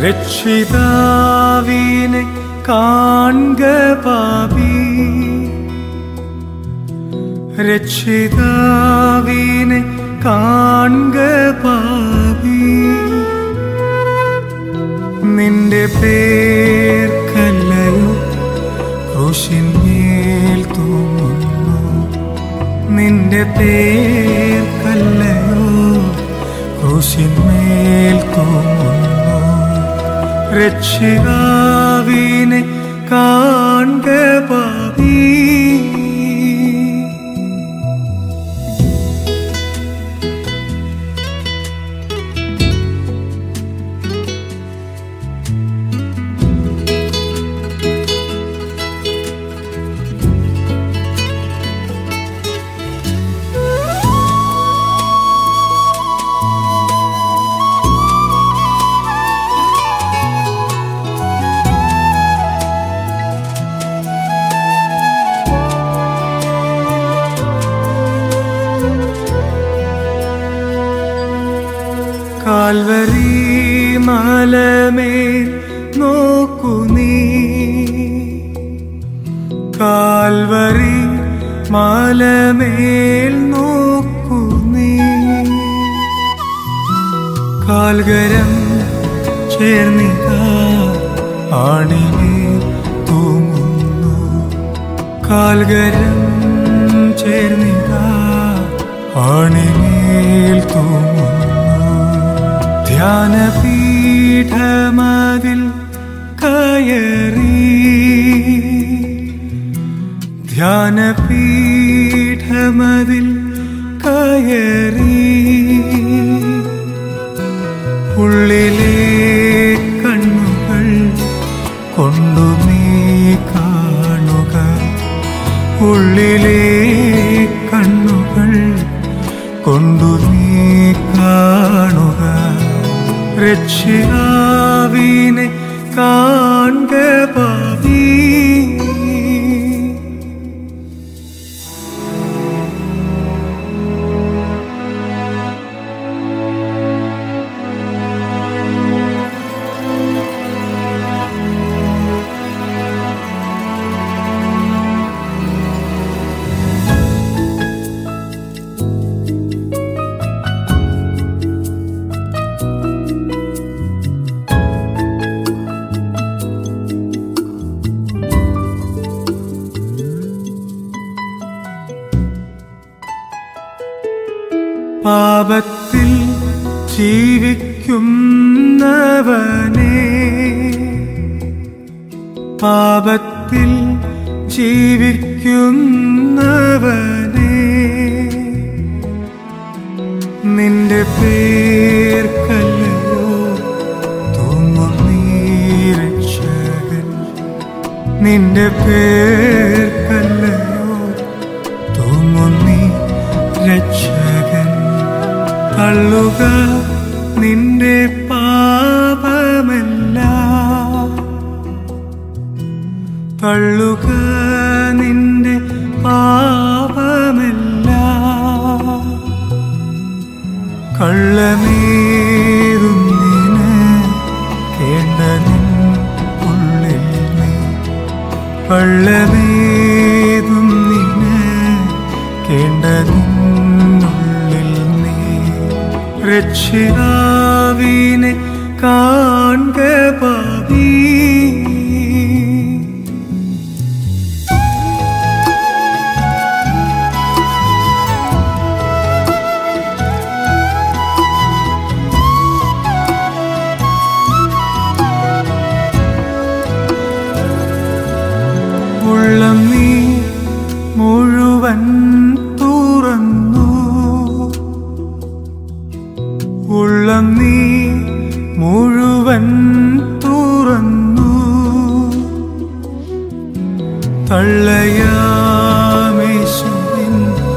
രക്ഷിതാവിനെ കാൺക പാപി രക്ഷിതാവിനെ കാൺക പാപി നിന്റെ പേർക്കല്ലയോ ക്രൂശിന്മേൽ തൂങ്ങുന്നു നിന്റെ പേർക്കല്ലയോ ക്രൂശിന്മേൽ തൂങ്ങുന്നു രക്ഷിതാവിനെ കാൺക പാപി കാൽവരി മലമേൽ നോക്കു നീ കാൽവരി മലമേൽ നോക്കു നീ കാൽകരം ചേർന്നിക ആണിമേൽ തൂങ്ങുന്നു കാൽകരം ചേർന്നിക ആണിമേൽ തൂങ്ങുന്നു ധ്യാനപീഠമതിൽ കയറി ധ്യാനപീഠമതിൽ കയറി ഉള്ളിലെ കണ്ണുകൾ കൊണ്ടു നീ കാണുക ഉള്ളിലെ കണ്ണുകൾ കൊണ്ടു നീ കാണുക രക്ഷിതാവിനെ കാൺക പാപി പാപത്തിൽ ജീവിക്കുന്നവനെ പാപത്തിൽ ജീവിക്കുന്നവനെ നിന്റെ പേർക്കല്ലയോ തൂങ്ങും നീ രക്ഷകൻ നിന്റെ പേർക്കല്ലയോ തൂങ്ങും നീ രക്ഷകൻ തള്ളുക നിന്റെ പാപമല്ല തള്ളുക നിന്റെ പാപമല്ല കള്ളമേറുന്നിന് കേണ്ട നിൻ ഉള്ളിൽ നീ കള്ളമേതുന്നിന് കേണ്ട നിന്നുള്ളിൽ നീ രക്ഷിതാവിനെ കാൺക പാപി ഉള്ളം നീ മുഴുവൻ തുറന്നു ഉള്ളം നീ മുഴുവൻ തുറന്നു തള്ളയാമേശുവിൻ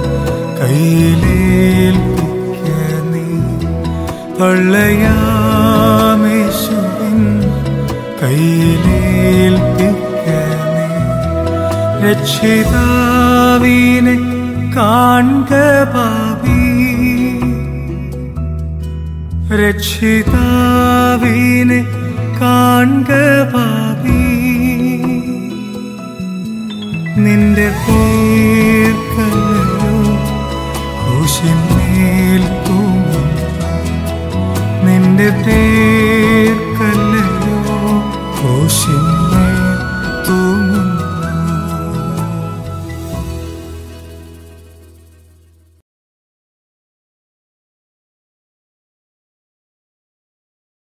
കയ്യിലേൽപ്പിക്ക നീ തള്ളയാമേശുവിൻ കയ്യിലേൽപ്പിക്ക നീ രക്ഷിതാവിനെ കാൺക പാപി രക്ഷിതാവിനെ കാൺക പാപി നിന്റെ പേർക്കല്ലോ ക്രൂശിന്മേൽ തൂങ്ങും നിന്റെ പേർ